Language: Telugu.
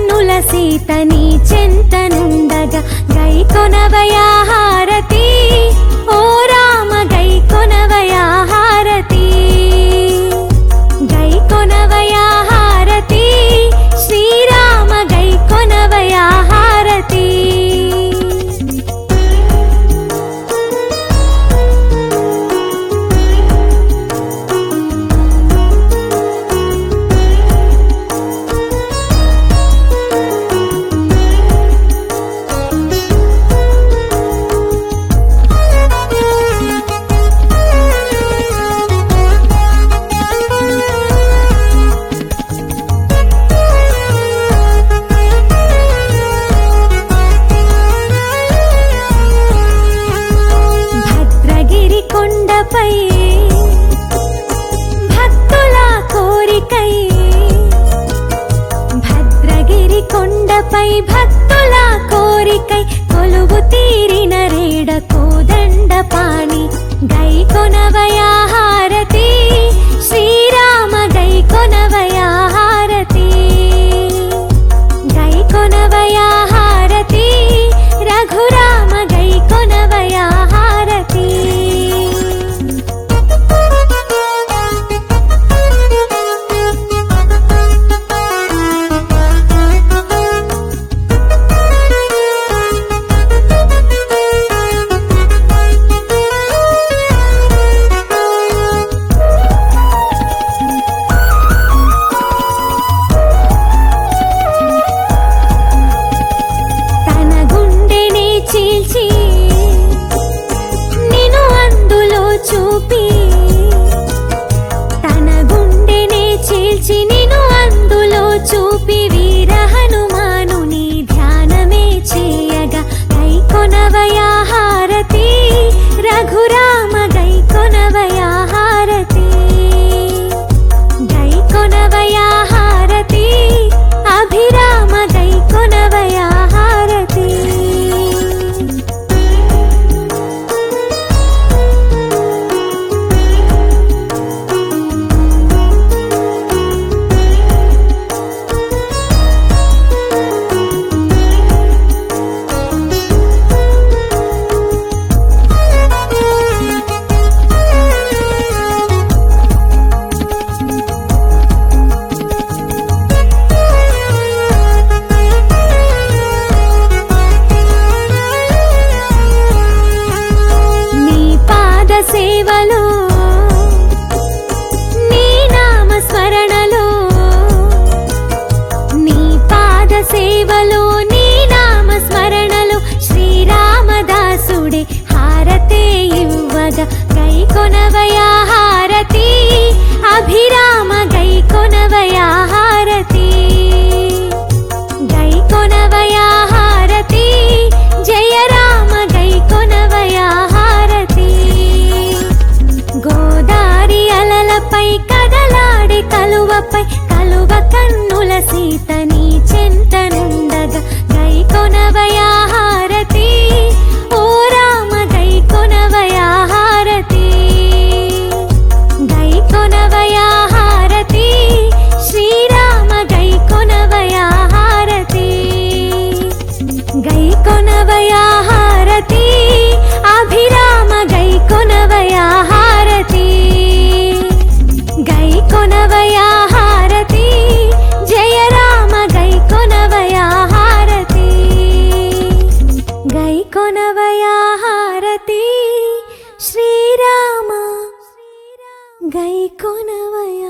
కన్నుల సీత నీ చెంతనుండగా గై కొనవయా హారతి ఓ రామ గై కొనవయా హారతి గై కొనవయా హారతి శ్రీరామ గై కొనవయా హారతి భద్రగిరి కొండపై భక్తుల కోరికై భద్రగిరి కొండపై భక్తుల కోరికై కొలువు తీరిన రేడ కోదండ పాణి గై కొనవయా హారతి శ్రీరామ గై కొనవయా హారతి గై కొనవయా హారతి రఘురామ గై కొనవయా హారతి తన గుండెనే చీల్చి నిన్ను అందులో చూపి తన గుండెనే చీల్చి నిన్ను అందులో చూపి వీర హనుమానుని ధ్యానమే చేయగా గై కొనవయా హారతి రఘురామ గై కొనవయా హారతి గై కొనవయా హారతి అభిరామ గై కొనవయా హారతి నీ పాద సేవలో నీ నామ స్మరణలో నీ పాద సేవలో నీ నామ స్మరణలో శ్రీరామదాసుడే హారతే ఇవ్వగా గై కొనవయా హారతి అభిరామ గై కొనవయా హారతి గై కొనవయా హారతి జయ రామ గై కొనవయా హారతి గోదారి అలలపై కదలాడే కలువపై కలువ కన్నుల సీత నీ చెంతనుండగా గై కొనవయా హారతి ఓ రామ గై కొనవయా హారతి గై కొనవయా హారతి శ్రీరామ గై కొనవయా హారతి గై కొనవయా హారతి అభిరామ గై కొనవయా హారతి గై కొనవయా హారతి జయ రామ గై కొనవయా హారతి గై కొనవయా హారతి శ్రీరామ గై కొనవయా